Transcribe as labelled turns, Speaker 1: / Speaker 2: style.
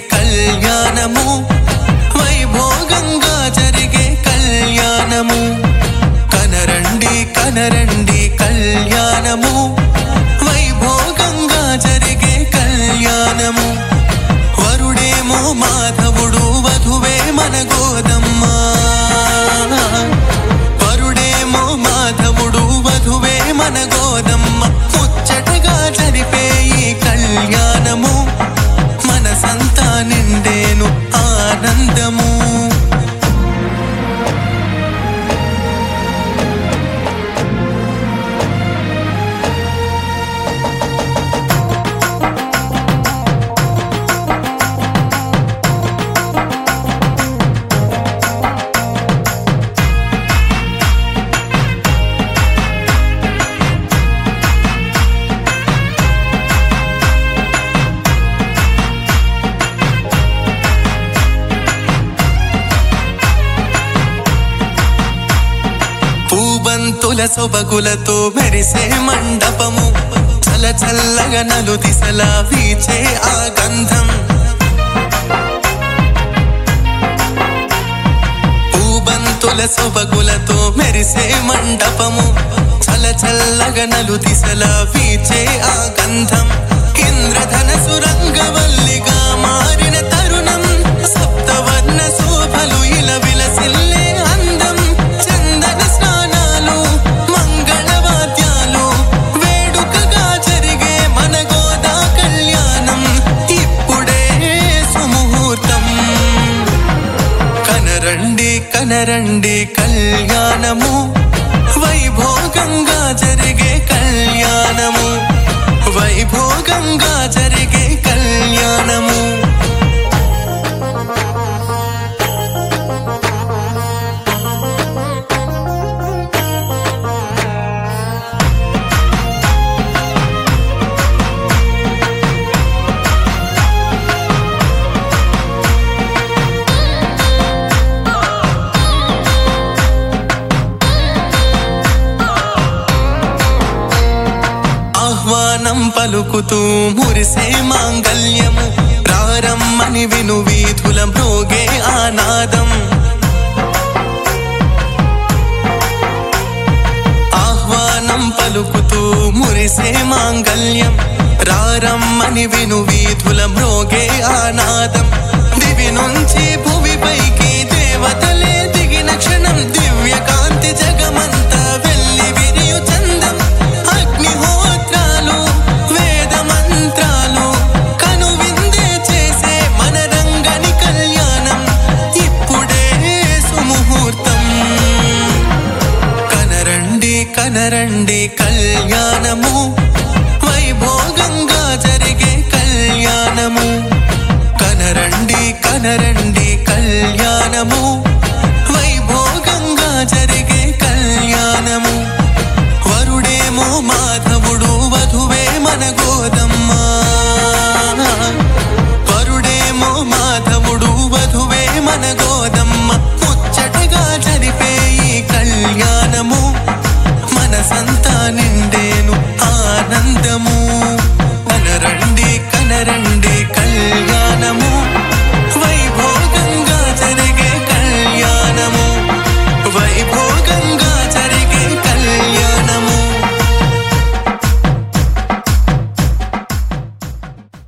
Speaker 1: కళ్యాణము వైభోగంగా జరిగే కళ్యాణము కనరండి కనరండి కళ్యాణము వైభోగంగా జరిగే కళ్యాణము వరుడేమో మాధవుడు వధువే మన గోదమ్మ వరుడేమో మాధవుడు వధువే మన గోదమ్మ ముచ్చటగా జరిపే ఈ కళ్యాణము మనసంతా నిండేను ఆనందము పూబంతుల సొబగులతో మెరిసే మండపము చల చల్లగా నలు దిశలా వీచే ఆ గంధం పూబంతుల సొబగులతో మెరిసే మండపము చల చల్లగా నలు దిశలా వీచే ఆ గంధం ఇంద్రధనసు రంగవల్లిగా మారిన తరుణం సప్తవర్ణ శోభలు ఇలా విలసిల్లే అందం చందన స్నానాలు మంగళవాద్యాలు వేడుకగా జరిగే మన గోదా కళ్యాణం ఇప్పుడే సుముహూర్తం కనరండి కనరండి కళ్యాణము వైభోగంగా జరిగే కళ్యాణము వైభోగంగా జరిగే కళ్యాణము ఆహ్వానం పలుకుతూ మురిసే మాంగల్యము ప్రారమ్మని విను వీధుల మ్రోగే ఆనాదం ఆహ్వానం పలుకుతూ మురిసే మాంగల్యం రారమ్మని విను వీధుల మ్రోగే ఆనాదం దివి నుంచి భువిపైకి దేవతలే దిగిన క్షణం దివ్య కాంతి జగమంతా వెళ్ళి విరియు చందం అగ్నిహోత్రాలు వేద మంత్రాలు కనువిందే చేసే మన రంగని కళ్యాణం ఇప్పుడే సుముహూర్తం కనరండి కనరండి కళ్యాణము వైభోగంగా జరిగే కళ్యాణము కనరండి కనరండి కళ్యాణము వైభోగంగా జరిగే కళ్యాణము వరుడేమో మాధవుడు వధువే మన గోదమ్మ వరుడేమో మాధవుడు వధువే మన గోదమ్మ ముచ్చటగా జరిపే ఈ కళ్యాణము మనసంతా నిండేను ఆనందము అనరండి